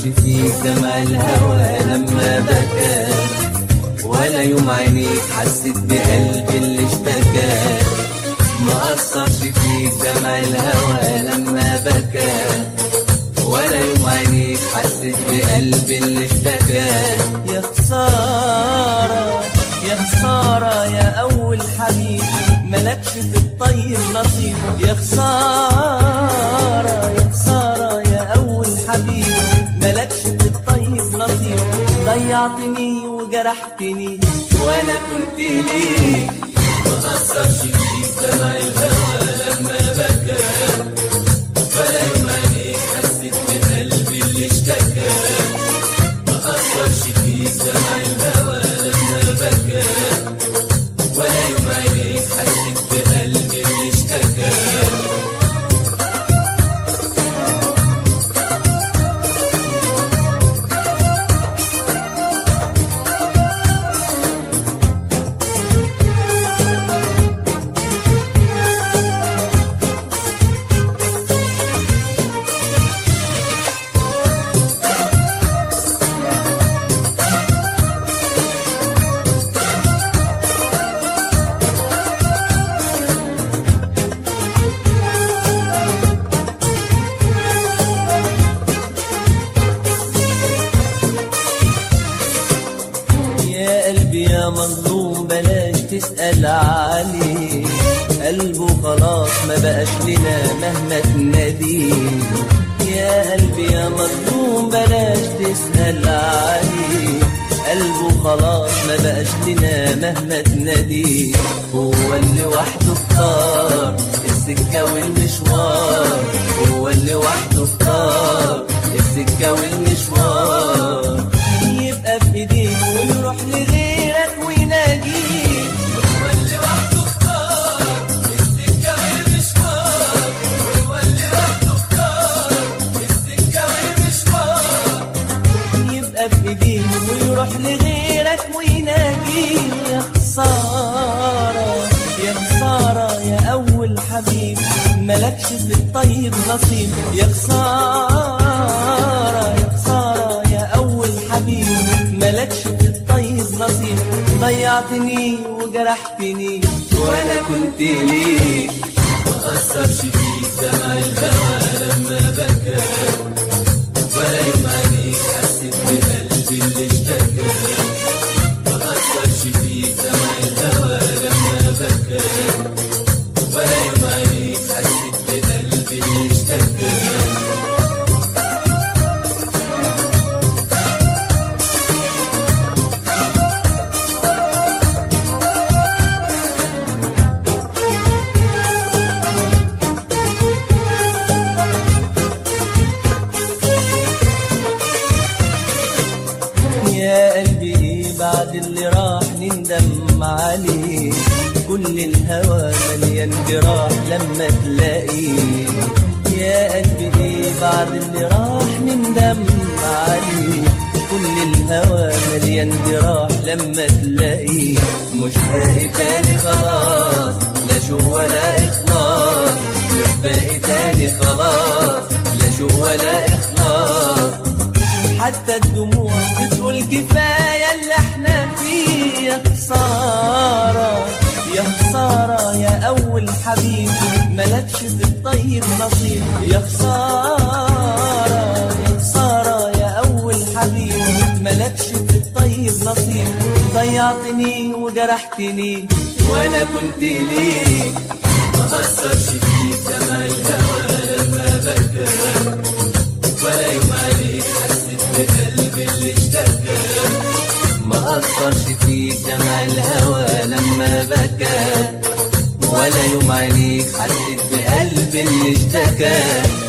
فيك دمع الهوى لما بكى ولا يوم عينيك حسيت بقلبي اللي اشتكى ما أثرش فيك دمع الهوى لما بكى ولا يوم عينيك حسيت بقلبي اللي اشتكى يا خسارة يا خسارة يا أول حبيب ملكش في الطيب نصيب يا خسارة يا خسارة يا أول حبيب ملكش في الطيب نصيب ضيعتني وجرحتني وأنا كنت ليك ما أثرش فيك دمع الهوى لما بكى ولا يوم عينيك حسيت بقلبي اللي اشتكى ما أثرش فيك دمع الهوى لما بكى ولا يوم عينيك حسيت بقلبي اللي اشتكى يا قلبي يا مظلوم بلاش تسأل عليه قلبه خلاص ما بقاش لنا مهما تناديه يا قلبي يا مظلوم بلاش تسأل عليه قلبه خلاص ما بقاش لنا مهما تناديه هو اللي وحده اختار السكة والمشوار هو اللي وحده اختار السكة والمشوار يبقى في ايديك ويروح لغيرك ويناجيك هو اللي وحده اختار السكة والمشوار هو اللي وحده اختار السكة والمشوار يبقى في ايديك ويروح لغيرك ويناجيك يا خسارة يا خسارة يا أول حبيب ملكش في الطيب نصيب يا خسارة يا خسارة يا أول حبيب ملكش في الطيب نصيب ضيعتني وجرحتني وانا كنت ليك ما اثرش فيك دمع الهوى لما بكى ولا يوم عينيك حسيت بقلبي اللي اشتكى ما اثرش فيك دمع الهوى لما بكى ولا يوم عينيك حسيت بقلبي اللي اشتكى يا قلبي ايه بعد اللي راح نندم عليه كل الهوى مليان جراح لما تلاقيه يا قلبي ايه بعد اللي راح نندم عليه كل الهوى مليان جراح لما تلاقيه مش باقي تاني خلاص لا شو ولا اخلاص مش باقي تاني خلاص لا شو ولا اخلاص حتى الدموع بتقول كفاية اللي احنا فيه يا خسارة يا خسارة يا أول حبيب ملكش في الطيب نصيب يا خسارة يا خسارة يا أول حبيب ملكش في الطيب نصيب ضيعتني وجرحتني وانا كنت ليك ما اثرش فيك دمع الهوى لما بكى ولا يوم عليك حسيت بقلبي اللي اشتكى ما اثرش فيك دمع الهوى لما بكى ولا يوم عليك حسيت بقلبي اللي اشتكى